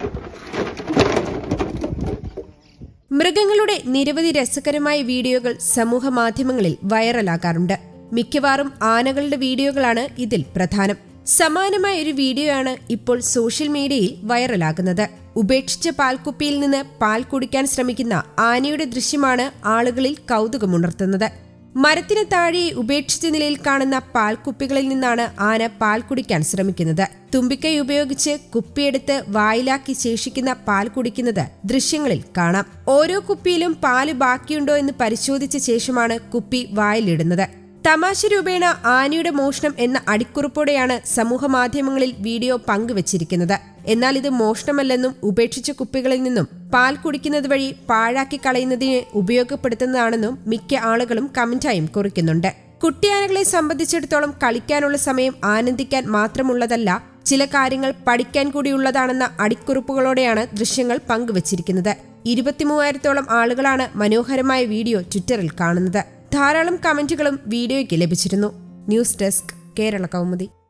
മൃഗങ്ങളുടെ നിരവധി രസകരമായ വീഡിയോകൾ സമൂഹ മാധ്യമങ്ങളിൽ വൈറലാകാറുണ്ട് മിക്കവാറും ആനകളുടെ വീഡിയോകളാണ് ഇതിൽ പ്രധാനം സമാനമായ ഒരു വീഡിയോയാണ് ഇപ്പോൾ സോഷ്യൽ മീഡിയയിൽ വൈറലാകുന്നത് ഉപേക്ഷിച്ച പാൽക്കുപ്പിയിൽ നിന്ന് പാൽ കുടിക്കാൻ ശ്രമിക്കുന്ന ആനയുടെ ദൃശ്യമാണ് ആളുകളിൽ കൗതുകമുണർത്തുന്നത് മരത്തിന് താഴെ ഉപേക്ഷിച്ച നിലയിൽ കാണുന്ന പാൽക്കുപ്പികളിൽ നിന്നാണ് ആന പാൽ കുടിക്കാൻ ശ്രമിക്കുന്നത് തുമ്പിക്കൈ ഉപയോഗിച്ച് കുപ്പിയെടുത്ത് വായിലാക്കി ശേഷിക്കുന്ന പാൽ കുടിക്കുന്നത് ദൃശ്യങ്ങളിൽ കാണാം ഓരോ കുപ്പിയിലും പാല് ബാക്കിയുണ്ടോ എന്ന് പരിശോധിച്ച ശേഷമാണ് കുപ്പി വായിലിടുന്നത് തമാശ രൂപേണ ആനയുടെ മോഷണം എന്ന അടിക്കുറിപ്പോടെയാണ് സമൂഹ മാധ്യമങ്ങളിൽ വീഡിയോ പങ്കുവച്ചിരിക്കുന്നത് എന്നാൽ ഇത് മോഷണമല്ലെന്നും ഉപേക്ഷിച്ച കുപ്പികളിൽ നിന്നും പാൽ കുടിക്കുന്നത് വഴി പാഴാക്കി കളയുന്നതിന് ഉപയോഗപ്പെടുത്തുന്നതാണെന്നും മിക്ക ആളുകളും കമന്റായും കുറിക്കുന്നുണ്ട് കുട്ടിയാനകളെ സംബന്ധിച്ചിടത്തോളം കളിക്കാനുള്ള സമയം ആനന്ദിക്കാൻ മാത്രമുള്ളതല്ല ചില കാര്യങ്ങൾ പഠിക്കാൻ കൂടിയുള്ളതാണെന്ന അടിക്കുറിപ്പുകളോടെയാണ് ദൃശ്യങ്ങൾ പങ്കുവച്ചിരിക്കുന്നത് ഇരുപത്തിമൂവായിരത്തോളം ആളുകളാണ് മനോഹരമായ വീഡിയോ ട്വിറ്ററിൽ കാണുന്നത് ധാരാളം കമന്റുകളും വീഡിയോയ്ക്ക് ലഭിച്ചിരുന്നു ന്യൂസ് ഡെസ്ക് കേരള കൗമുദി